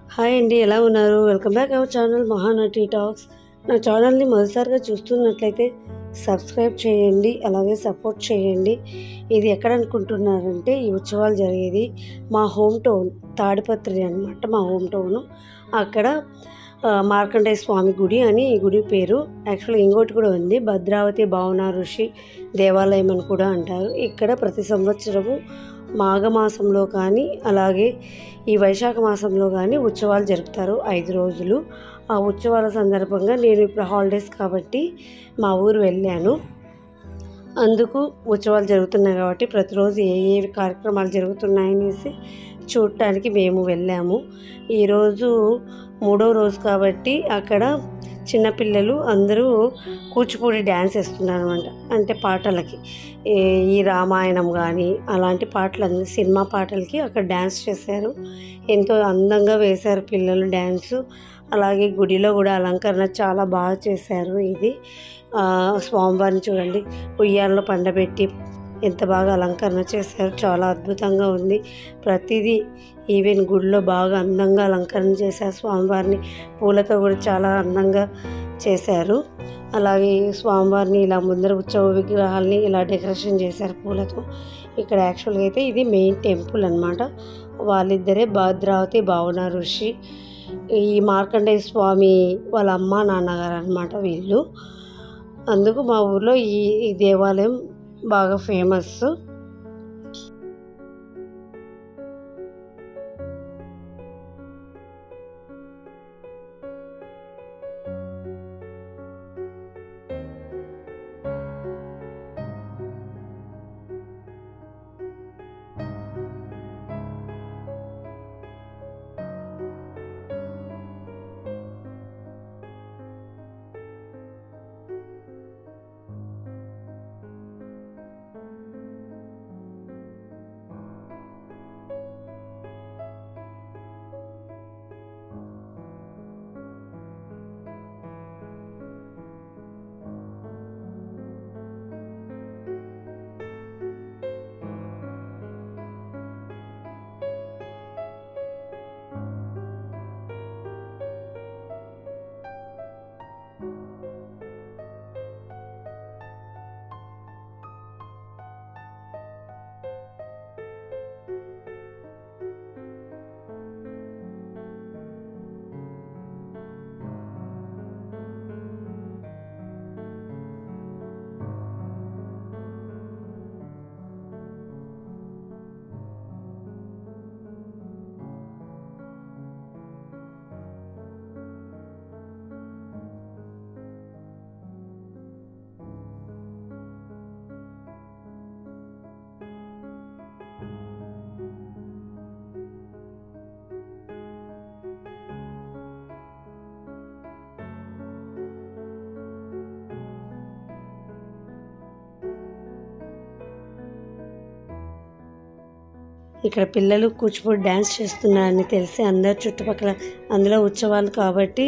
hi అండి ఎలా ఉన్నారు welcome back our channel Mahanati talks నా ఛానల్ని మొదటిసారిగా చూస్తున్నట్లయితే సబ్స్క్రైబ్ చేయండి అలాగే సపోర్ట్ చేయండి ఇది ఎక్కడ అనుకుంటున్నారంటే ఈ ఉత్సవాలు జరిగేది మా హోమ్ టౌన్ తాడిపత్రి అనమాట మా హోమ్ టౌన్ అక్కడ ఆ, మార్కండేయ స్వామి గుడి అని ఈ గుడి పేరు యాక్చువల్గా ఇంకోటి కూడా ఉంది భద్రావతి భావన ఋషి దేవాలయం అని కూడా అంటారు ఇక్కడ ప్రతి సంవత్సరము మాఘమాసంలో కానీ అలాగే ఈ వైశాఖ మాసంలో కానీ ఉత్సవాలు జరుపుతారు ఐదు రోజులు ఆ ఉత్సవాల సందర్భంగా నేను ఇప్పుడు హాలిడేస్ కాబట్టి మా ఊరు వెళ్ళాను అందుకు ఉత్సవాలు జరుగుతున్నాయి కాబట్టి ప్రతిరోజు ఏ ఏ కార్యక్రమాలు జరుగుతున్నాయనేసి చూడటానికి మేము వెళ్ళాము ఈరోజు మూడో రోజు కాబట్టి అక్కడ చిన్నపిల్లలు అందరూ కూచిపూడి డ్యాన్స్ వేస్తున్నారు అనమాట అంటే పాటలకి ఈ- ఈ రామాయణం కానీ అలాంటి పాటలు అన్ని సినిమా పాటలకి అక్కడ డ్యాన్స్ చేశారు ఎంతో అందంగా వేశారు పిల్లలు డ్యాన్స్ అలాగే గుడిలో కూడా అలంకరణ చాలా బాగా చేశారు ఇది ఆ, స్వామివారిని చూడండి ఉయ్యాలలో పండబెట్టి ఎంత బాగా అలంకరణ చేశారు చాలా అద్భుతంగా ఉంది ప్రతిదీ ఈవెన్ గుడిలో బాగా అందంగా అలంకరణ చేశారు స్వామివారిని పూలతో కూడా చాలా అందంగా చేశారు అలాగే స్వామివారిని ఇలా ముందర ఉత్సవ విగ్రహాలని ఇలా డెకరేషన్ చేశారు పూలతో ఇక్కడ యాక్చువల్గా అయితే ఇది మెయిన్ టెంపుల్ అన్నమాట వాళ్ళిద్దరే భద్రావతి భావన ఋషి ఈ మార్కండేయ స్వామి వాళ్ళ అమ్మ నాన్నగారు అనమాట వీళ్ళు అందుకు మా ఊర్లో ఈ ఈ దేవాలయం బాగా ఫేమస్ ఇక్కడ పిల్లలు కూచిపూడి డ్యాన్స్ చేస్తున్నారని తెలిసి అందరు చుట్టుపక్కల అందులో ఉత్సవాలు కాబట్టి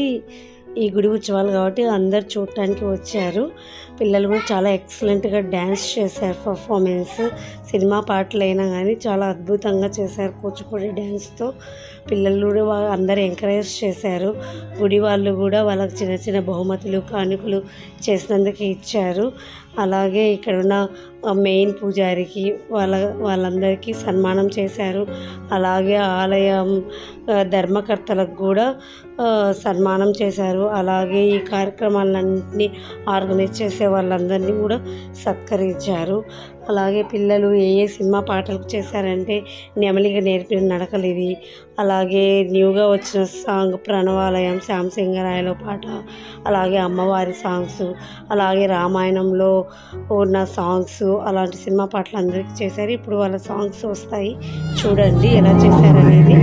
ఈ గుడి ఉత్సవాలు కాబట్టి అందరు చూడటానికి వచ్చారు పిల్లలు కూడా చాలా ఎక్సలెంట్గా డ్యాన్స్ చేశారు పర్ఫార్మెన్స్ సినిమా పాటలు అయినా కానీ చాలా అద్భుతంగా చేశారు కూచిపూడి డ్యాన్స్తో పిల్లలు కూడా వా- అందరు ఎంకరేజ్ చేశారు గుడి వాళ్ళు కూడా వాళ్ళకి చిన్న చిన్న బహుమతులు కానుకలు చేసినందుకు ఇచ్చారు అలాగే ఇక్కడ ఉన్న మెయిన్ పూజారికి వాళ్ళ వాళ్ళందరికీ సన్మానం చేశారు అలాగే ఆలయం ఆ, ధర్మకర్తలకు కూడా ఆ, సన్మానం చేశారు అలాగే ఈ కార్యక్రమాలన్నింటినీ ఆర్గనైజ్ చేసే వాళ్ళందరినీ కూడా సత్కరించారు అలాగే పిల్లలు ఏ ఏ సినిమా పాటలు చేశారంటే నెమలిగా నేర్పిన నడకలు ఇవి అలాగే న్యూగా వచ్చిన సాంగ్ ప్రణవాలయం శ్యామ్ సింగరాయలో పాట అలాగే అమ్మవారి సాంగ్స్ అలాగే రామాయణంలో ఉన్న సాంగ్స్ అలాంటి సినిమా పాటలు అందరికీ చేశారు ఇప్పుడు వాళ్ళ సాంగ్స్ వస్తాయి చూడండి ఎలా చేశారనేది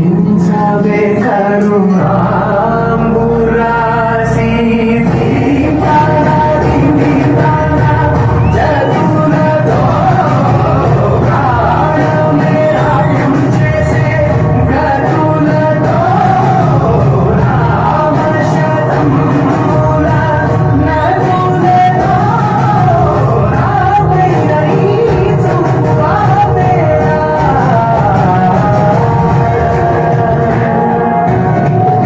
సవే కరుణాంబురాసి దీపారాధి దీపాన జగులతో ప్రాణమే ఆయుం చేసే గరులతో రామశతం మూల నగులతో రామయ్య ఈ చూపామేరా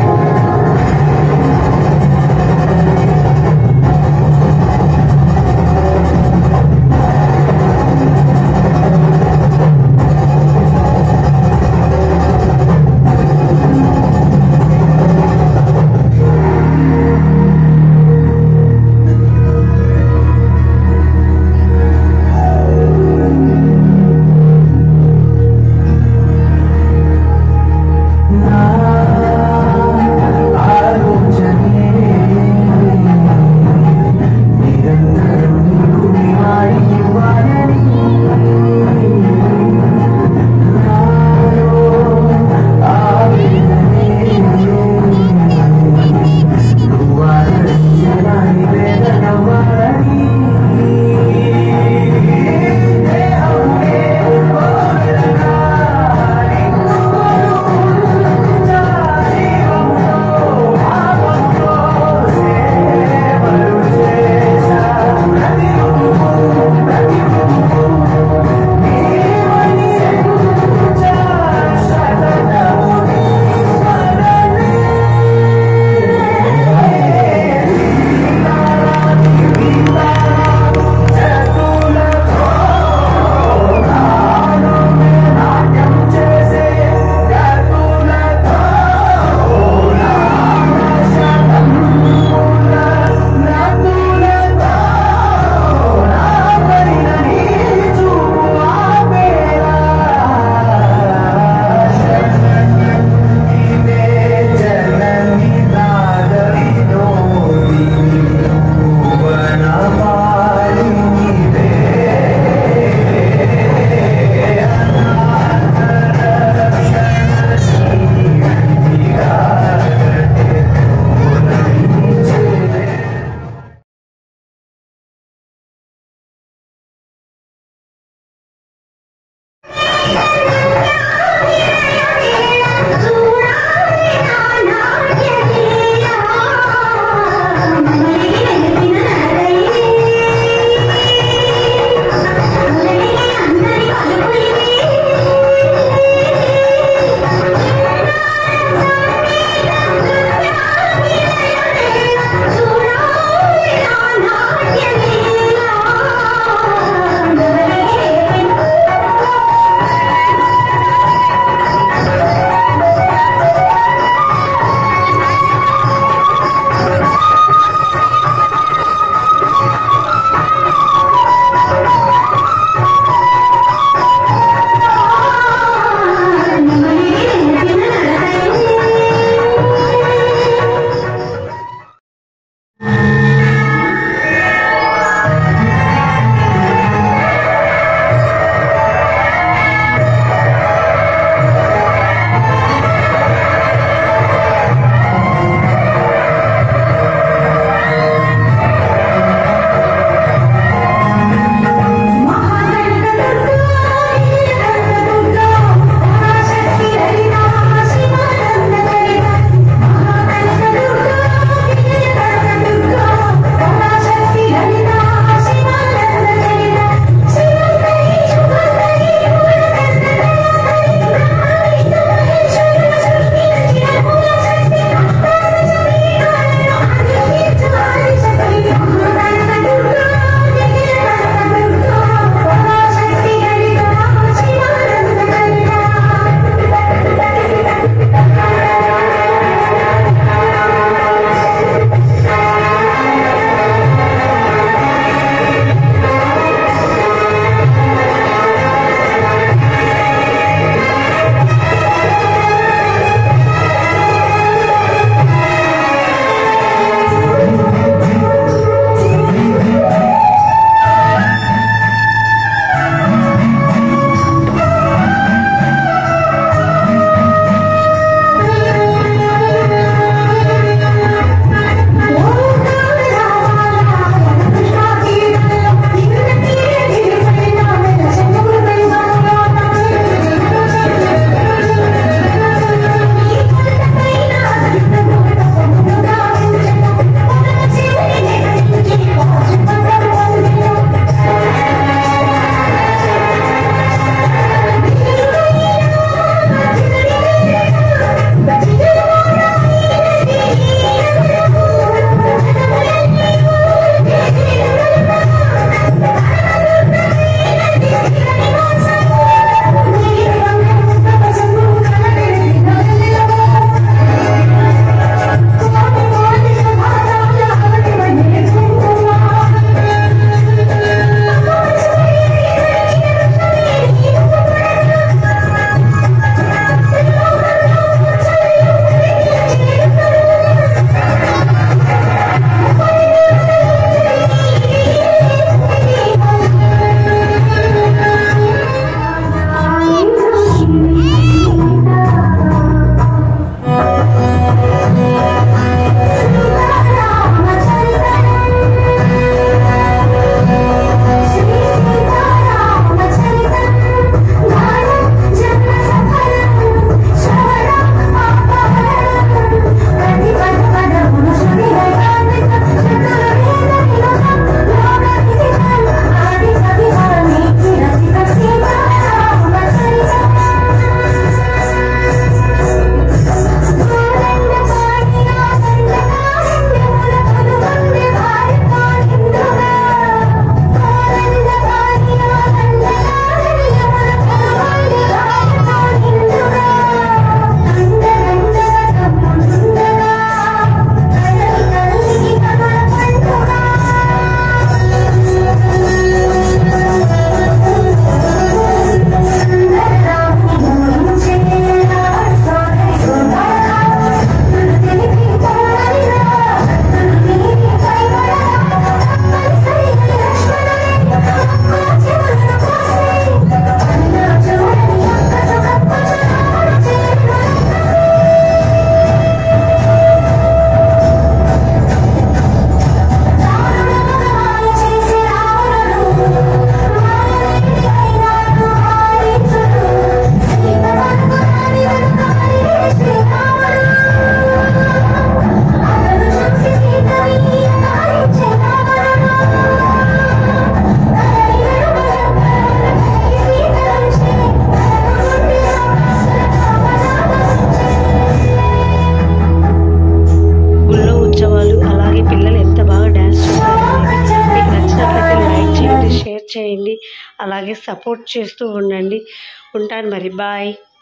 చూడా చేయండి అలాగే సపోర్ట్ చేస్తూ ఉండండి ఉంటాను మరి బాయ్